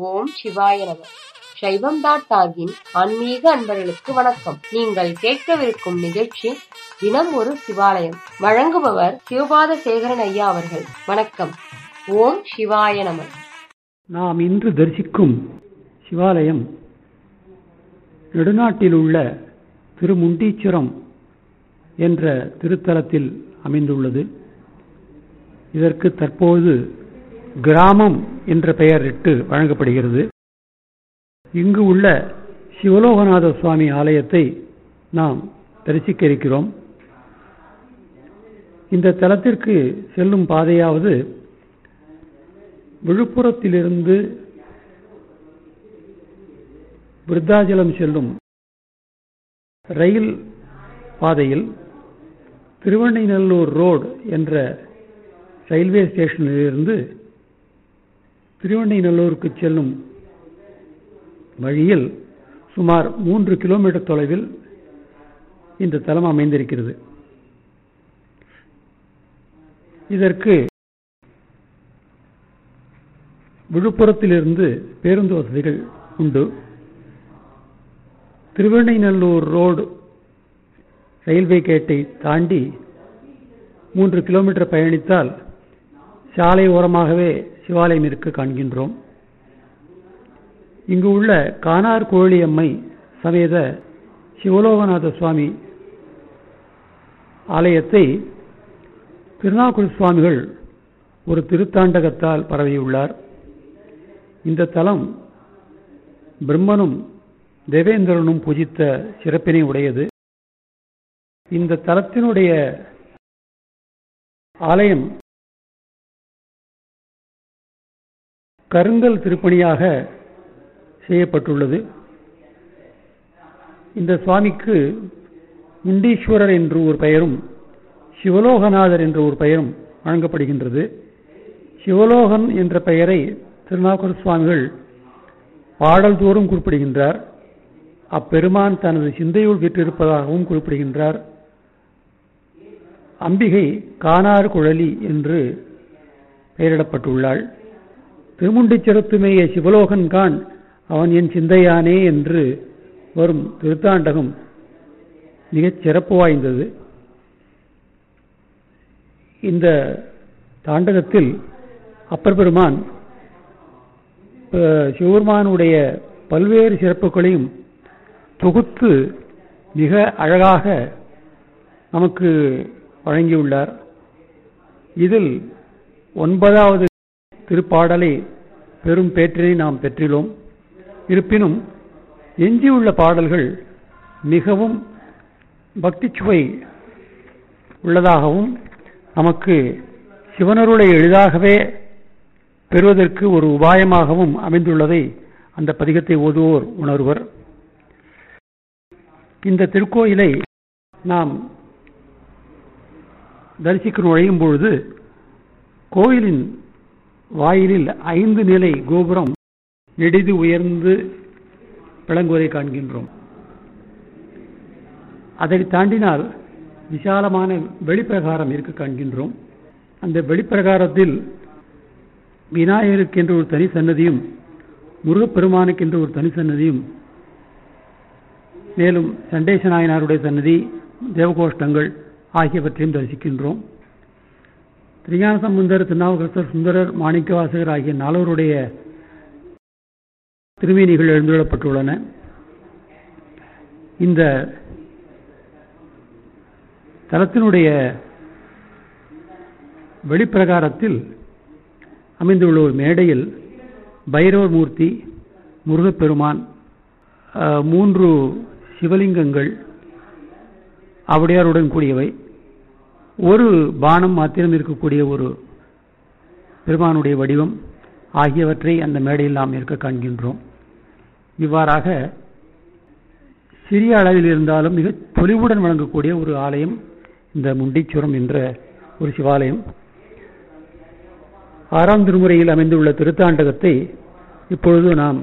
ஓம் சிவாய நம சைவம் டாட் டாகின் ஆன்மீக அன்பர்களுக்கு வணக்கம் நீங்கள் கேட்கவிருக்கும் நிகழ்ச்சி தினம் ஒரு சிவாலயம் வழங்குபவர் சிவபாத சேகரன் ஐயா அவர்கள் வணக்கம் ஓம் சிவாய நம நாம் இன்று தரிசிக்கும் சிவாலயம் நெடுநாட்டில் உள்ள திருமுண்டீச்சுரம் என்ற திருத்தலத்தில் அமைந்துள்ளது இதற்கு தற்போது கிராமம் என்ற பெயரிட்டு வழங்கப்படுகிறது இங்கு உள்ள சிவலோகநாத சுவாமி ஆலயத்தை நாம் தரிசிக்க இருக்கிறோம் இந்த தலத்திற்கு செல்லும் பாதையாவது விழுப்புரத்திலிருந்து விருத்தாச்சலம் செல்லும் ரயில் பாதையில் திருவண்ணைநல்லூர் ரோடு என்ற ரயில்வே ஸ்டேஷனிலிருந்து திருவண்ணைநல்லூருக்கு செல்லும் வழியில் சுமார் மூன்று கிலோமீட்டர் தொலைவில் இந்த தலம் அமைந்திருக்கிறது இதற்கு விழுப்புரத்திலிருந்து பேருந்து வசதிகள் உண்டு திருவண்ணைநல்லூர் ரோடு ரயில்வே கேட்டை தாண்டி மூன்று கிலோமீட்டர் பயணித்தால் சாலை ஓரமாகவே சிவாலயம் இருக்க காண்கின்றோம் இங்கு உள்ள கானார் கோழியம்மை சமேத சிவலோகநாத சுவாமி ஆலயத்தை திருநாக்குள் சுவாமிகள் ஒரு திருத்தாண்டகத்தால் பரவியுள்ளார் இந்த தலம் பிரம்மனும் தேவேந்திரனும் பூஜித்த சிறப்பினை உடையது இந்த தலத்தினுடைய ஆலயம் கருங்கல் திருப்பணியாக செய்யப்பட்டுள்ளது இந்த சுவாமிக்கு முண்டீஸ்வரர் என்று ஒரு பெயரும் சிவலோகநாதர் என்ற ஒரு பெயரும் வழங்கப்படுகின்றது சிவலோகன் என்ற பெயரை திருநாகூர் சுவாமிகள் பாடல் தோறும் குறிப்பிடுகின்றார் அப்பெருமான் தனது சிந்தையுள் வீற்றிருப்பதாகவும் குறிப்பிடுகின்றார் அம்பிகை கானார் குழலி என்று பெயரிடப்பட்டுள்ளாள் திருமுண்டிச்சிறத்துமேய சிவலோகன்கான் அவன் என் சிந்தையானே என்று வரும் திருத்தாண்டகம் மிகச் சிறப்பு வாய்ந்தது இந்த தாண்டகத்தில் அப்பர் பெருமான் சிவபெருமானுடைய பல்வேறு சிறப்புகளையும் தொகுத்து மிக அழகாக நமக்கு வழங்கியுள்ளார் இதில் ஒன்பதாவது திருப்பாடலை பெரும் பேற்றினை நாம் பெற்றிலோம் இருப்பினும் எஞ்சியுள்ள பாடல்கள் மிகவும் பக்தி சுவை உள்ளதாகவும் நமக்கு சிவனருளை எளிதாகவே பெறுவதற்கு ஒரு உபாயமாகவும் அமைந்துள்ளதை அந்த பதிகத்தை ஓதுவோர் உணர்வர் இந்த திருக்கோயிலை நாம் தரிசிக்க நுழையும் பொழுது கோயிலின் வாயிலில் ஐந்து நிலை கோபுரம் நெடிது உயர்ந்து விளங்குவதை காண்கின்றோம் அதை தாண்டினால் விசாலமான வெளிப்பிரகாரம் இருக்க காண்கின்றோம் அந்த வெளிப்பிரகாரத்தில் விநாயகருக்கு என்று ஒரு தனி சன்னதியும் முருகப்பெருமானுக்கு என்று ஒரு தனி சன்னதியும் மேலும் சண்டேச நாயனாருடைய சன்னதி தேவகோஷ்டங்கள் ஆகியவற்றையும் தரிசிக்கின்றோம் திரிஞான சம்பந்தர் திருநாவுக்கரசர் சுந்தரர் மாணிக்கவாசகர் ஆகிய நால்வருடைய திருமேனிகள் எழுந்துள்ளப்பட்டுள்ளன இந்த தலத்தினுடைய வெளிப்பிரகாரத்தில் அமைந்துள்ள ஒரு மேடையில் பைரவர் மூர்த்தி முருகப்பெருமான் மூன்று சிவலிங்கங்கள் அவடையாருடன் கூடியவை ஒரு பானம் மாத்திரம் இருக்கக்கூடிய ஒரு பெருமானுடைய வடிவம் ஆகியவற்றை அந்த மேடையில் நாம் இருக்க காண்கின்றோம் இவ்வாறாக சிறிய அளவில் இருந்தாலும் மிக தொலிவுடன் வழங்கக்கூடிய ஒரு ஆலயம் இந்த முண்டீச்சுரம் என்ற ஒரு சிவாலயம் ஆறாம் திருமுறையில் அமைந்துள்ள திருத்தாண்டகத்தை இப்பொழுது நாம்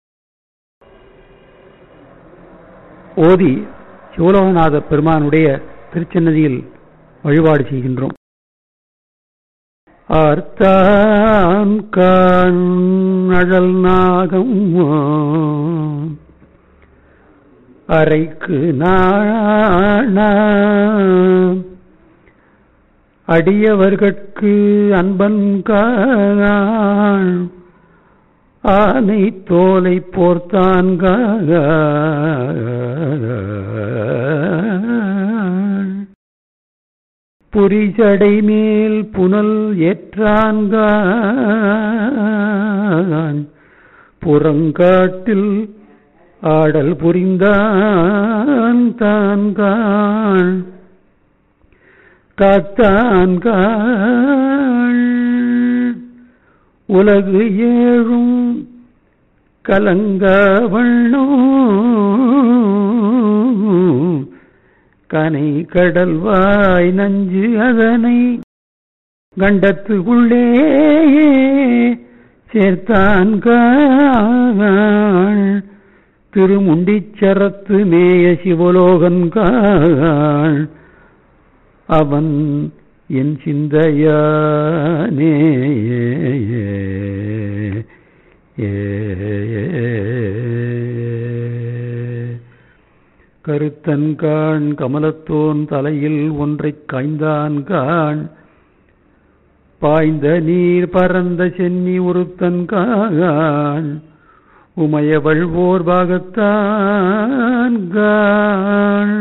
ஓதி சிவலோகநாத பெருமானுடைய திருச்சன்னதியில் வழிபாடு செய்கின்றோம் ஆர்த்தான் காண் அழல் நாகம் அறைக்கு நாண அடியவர்கட்கு அன்பன் காண் ஆனை தோலை போர்த்தான்காள் புரிஜடை மேல் புனல் ஏற்றான்கான் புறங்காட்டில் ஆடல் புரிந்தான் தான்காள் காத்தான்காள் உலகு ஏழும் கலங்க கனை கடல்வாய் நஞ்சு அதனை கண்டத்துக்குள்ளே சேர்த்தான் காள் திருமுண்டிச்சரத்து மேய சிவலோகன் காள் அவன் என் சிந்தையானே கருத்தன் காண் கமலத்தோன் தலையில் ஒன்றைக் காய்ந்தான் காண் பாய்ந்த நீர் பரந்த சென்னி ஒருத்தன் காண் உமையவள் ஓர் பாகத்தான் காண்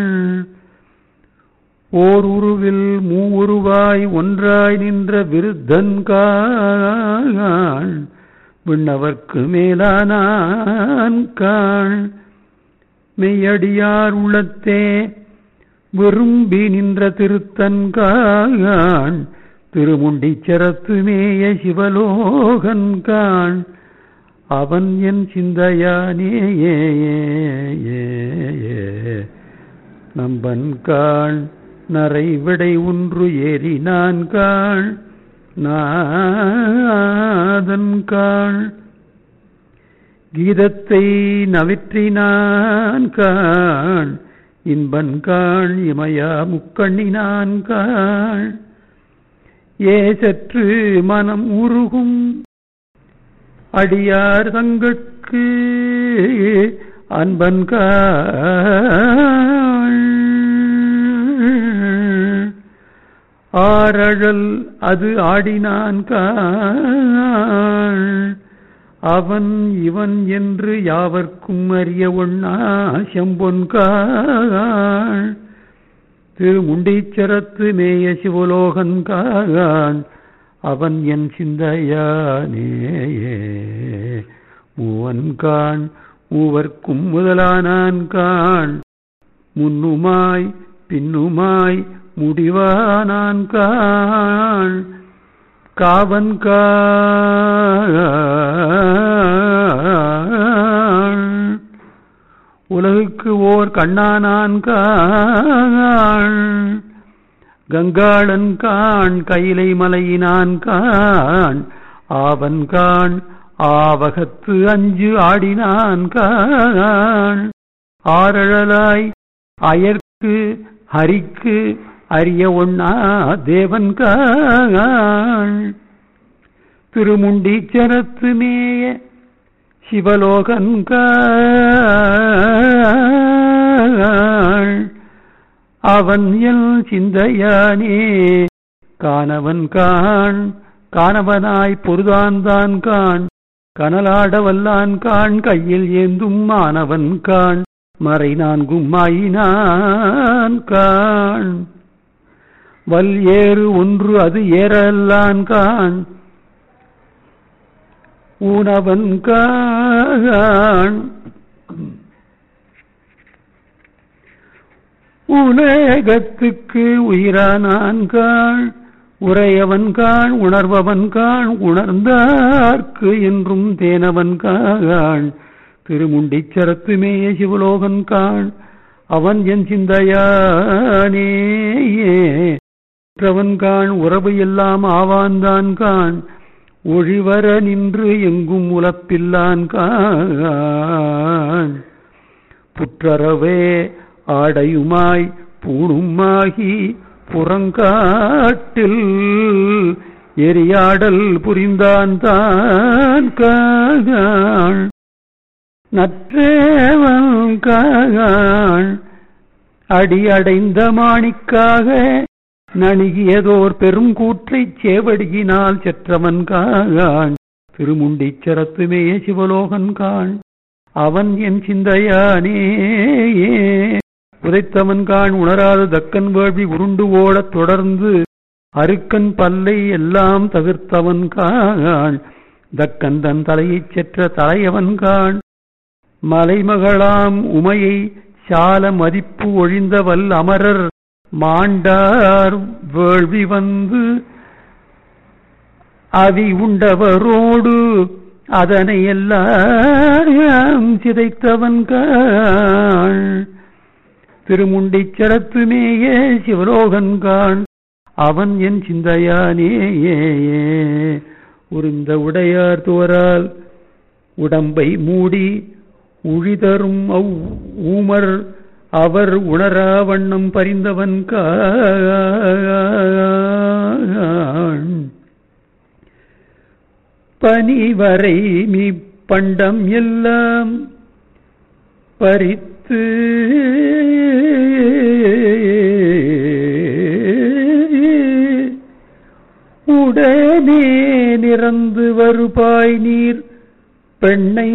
ஓர் உருவில் மூவுருவாய் ஒன்றாய் நின்ற விருத்தன் காள் விண்ணவர்க்கு மேலானான் காள் மெய்யடியார் உள்ளத்தே விரும்பி நின்ற திருத்தன் காள் திருமுண்டிச்சரத்து மேய சிவலோகன் காள் அவன் என் சிந்தையானே நம்பன் காள் நரை விடை ஒன்று ஏறி நான் காள் நாதன் காள் கீதத்தை நவிற்றினான் காள் இன்பன் காள் இமயா முக்கண்ணினான் காள் ஏ சற்று மனம் உருகும் அடியார் தங்கட்கு அன்பன் காள் ஆரழல் அது ஆடினான் காள் அவன் இவன் என்று யாவர்க்கும் அறிய ஒண்ணா செம்பொன் காள் திருமுண்டீச்சரத்து மேய சிவலோகன் காள் அவன் என் சிந்தையானேயே மூவன் காண் மூவர்க்கும் முதலானான் காண் முன்னுமாய் பின்னுமாய் முடிவானான் காண் காவன் காள் உலகுக்கு ஓர் கண்ணானான் காள் கங்காளன் காண் கைலை மலையினான் காண் ஆவன் காண் ஆவகத்து அஞ்சு ஆடினான் காண் ஆரழலாய் அயர்க்கு ஹரிக்கு அறிய ஒண்ணா தேவன் காள் திருமுண்டீச்சரத்து மேய சிவலோகன் காள் அவன் எல் சிந்தையானே காணவன் காண் காணவனாய் பொருதான்தான் காண் கனலாட வல்லான் காண் கையில் ஏந்தும் மாணவன் காண் மறை நான்கும் ஆயினான் காண் வல் ஏறு ஒன்று அது ஏறல்லான் காண் ஊனவன் காண் உலகத்துக்கு உயிரானான் காண் உரையவன் காண் உணர்பவன் காண் உணர்ந்தார்க்கு என்றும் தேனவன் காண் திருமுண்டிச்சரத்து மேய சிவலோகன் காண் அவன் என் சிந்தையானேயே உற்றவன் காண் உறவு எல்லாம் ஆவான்தான் காண் ஒழிவர நின்று எங்கும் உலப்பில்லான் காண் புற்றறவே ஆடையுமாய் பூணுமாகி புறங்காட்டில் எரியாடல் புரிந்தான் தான் காகாள் நற்றேவன் காகாள் அடி அடைந்த மாணிக்காக நணுகியதோர் பெரும் கூற்றைச் சேவடியினால் செற்றவன் காகான் திருமுண்டிச்சரத்துமேய சிவலோகன் காண் அவன் என் சிந்தையானே உதைத்தவன் காண் உணராத தக்கன் வேள்வி உருண்டு ஓடத் தொடர்ந்து அருக்கன் பல்லை எல்லாம் தவிர்த்தவன் காண் தக்கன் தன் தலையைச் செற்ற தலையவன் காண் மலைமகளாம் உமையை சால மதிப்பு ஒழிந்தவல் அமரர் மாண்டார் வேள்வி வந்து அவி உண்டவரோடு அதனை எல்லாம் சிதைத்தவன் காண் திருமுண்டிச்சரத்துமேயே சிவலோகன் காண் அவன் என் சிந்தையானே உருந்த உடையார் துவரால் உடம்பை மூடி உழிதரும் அவ் ஊமர் அவர் உணரா வண்ணம் பறிந்தவன் காண் பனிவரை மீ பண்டம் எல்லாம் பறித்து உடனே நிறந்து வருபாய் நீர் பெண்ணை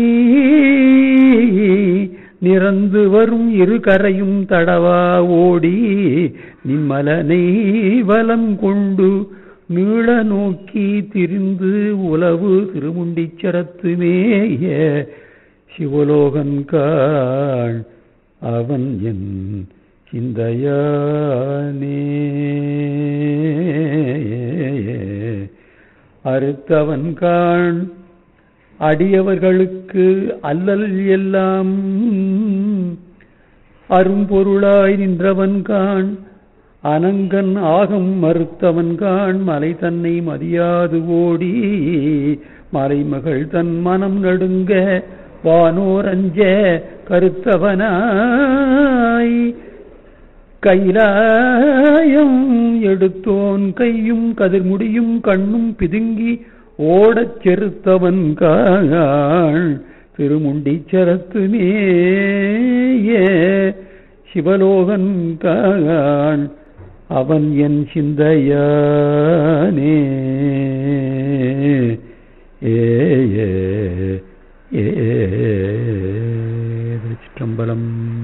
நிறந்து வரும் இரு கரையும் தடவா ஓடி நிம்மலனை வலம் கொண்டு நீள நோக்கி திரிந்து உலவு திருமுண்டிச்சரத்துமேய சிவலோகன் காள் அவன் என் சிந்தையானே அறுத்தவன் காண் அடியவர்களுக்கு அல்லல் எல்லாம் அரும்பொருளாய் நின்றவன் காண் அனங்கன் ஆகம் மறுத்தவன் காண் மலை தன்னை மதியாது ஓடி மலைமகள் தன் மனம் நடுங்க வானோரஞ்ச கருத்தவனாய் கைலாயம் எடுத்தோன் கையும் கதிர்முடியும் கண்ணும் பிதுங்கி ஓடச் செருத்தவன் காள் திருமுண்டிச்சரத்துமேயே சிவலோகன் காள் அவன் என் சிந்தையானே ஏ ஏ ஏ திருச்சிற்றம்பலம்